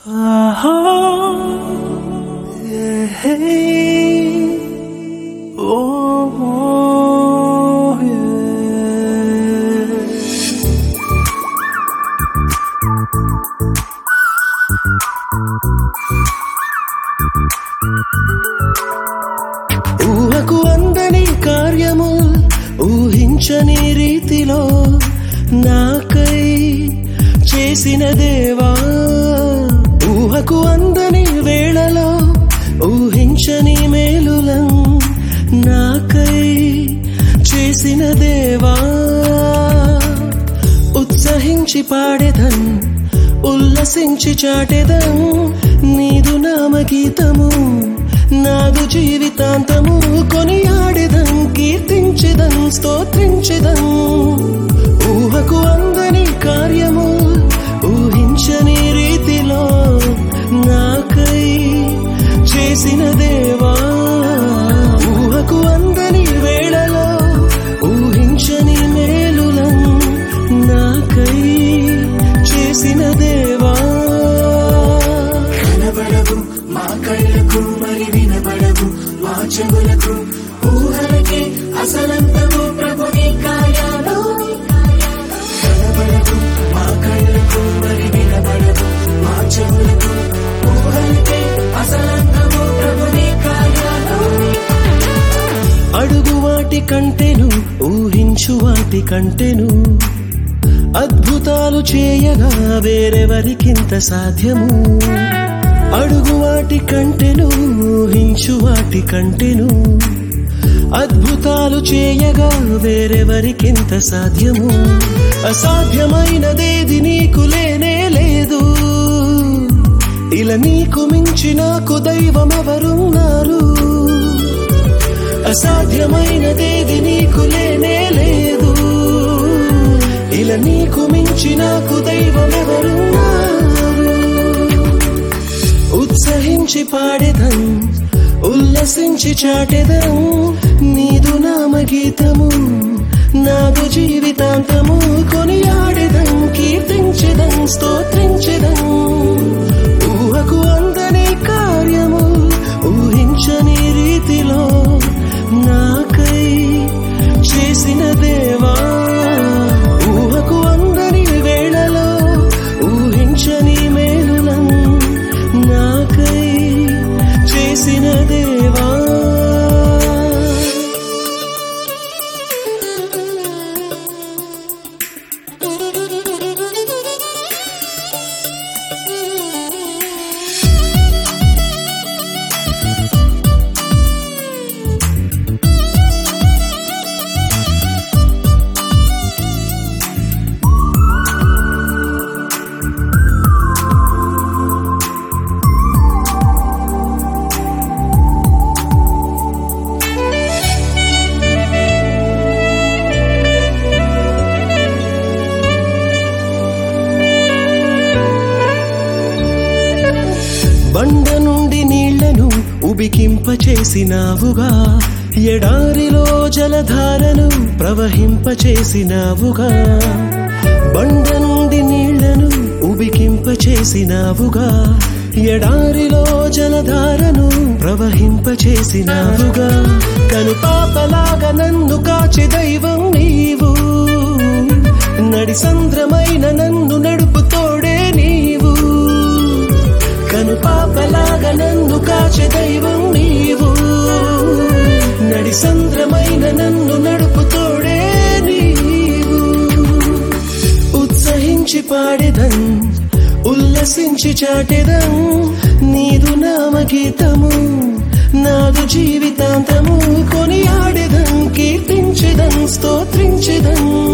ఊహకు అందని కార్యము ఊహించని రీతిలో నాకై చేసిన దేవా ఊహకు అందని వేళలో ఊహించని మేలులం నాకై చేసిన దేవా ఉత్సహించి పాడేదం ఉల్లసించి చాటెదం నీదు నామగీతము నాదు జీవితాంతము కొనియాడెదం కీర్తించెదం స్తోత్రించెదం ఊహకు అందని కార్యము ఊహించని రీతిలో నాకై చేసిన దేవా ఊహకు అందని వేళలో ఊహించని మేలులం నాకై చేసిన దేవా కనబడవు మా కళ్ళకు మరి వినబడవు మా చెవులకు ఊహలకి అసలంతము ప్రభు నీ కార్యాలు కనబడవు మా కళ్ళకు మరి వినబడవు మా చెవులకు ఊహలకి అసలంతము ప్రభు నీ కార్యాలు అడుగు వాటి కంటెను ఊహించు వాటి కంటెను అద్భుతాలు చేయగా వేరెవరికింత సాధ్యము అడుగు వాటి కంటెను ఊహించు వాటి కంటెను అద్భుతాలు చేయగా వేరెవరికింత సాధ్యము అసాధ్యమైనదేది నీకు లేనే లేదు ఇలా నీకు మించి నాకు దైవమెవరున్నారు అసాధ్యమైనదేది నీకు లేనే లేదు ఇలా నీకు మించి నాకు దైవమెవరున్నారు ఉత్సహించి పాడేదం ఉల్లసించి చాటెదం నీదు నామగీతము నాదు జీవితాంతము కొనియాడెదం కీర్తించెదం స్తోత్రించెదం ఊహకు అందని కార్యము ఊహించని రీతిలో నాకై చేసిన దేవా ఊహకు అందని వేళలో ఊహించని మేలులం నాకై చేసిన దేవా బండ నుండి నీళ్లను ఉబికింపచేసినావుగా ఎడారిలో జలధారను ప్రవహింపచేసినావుగా బండ నుండి నీళ్లను ఉబికింపచేసినావుగా ఎడారిలో జలధారను ప్రవహింపచేసినావుగా కను పాపలాగా నన్ను కాచి దైవం నీవు నడి సంద్రమైన నన్ను నడుపు తోడే నీవు కను పాపలాగా నన్ను కాచే దైవం నీవు నడి సంద్రమైన నన్ను నడుపు తోడే నీవు ఉత్సహించి పాడేదం ఉల్లసించి చాటెదం నీదు నామగీతము నాదు జీవితాంతము కొనియాడెదం కీర్తించెదం స్తోత్రించెదం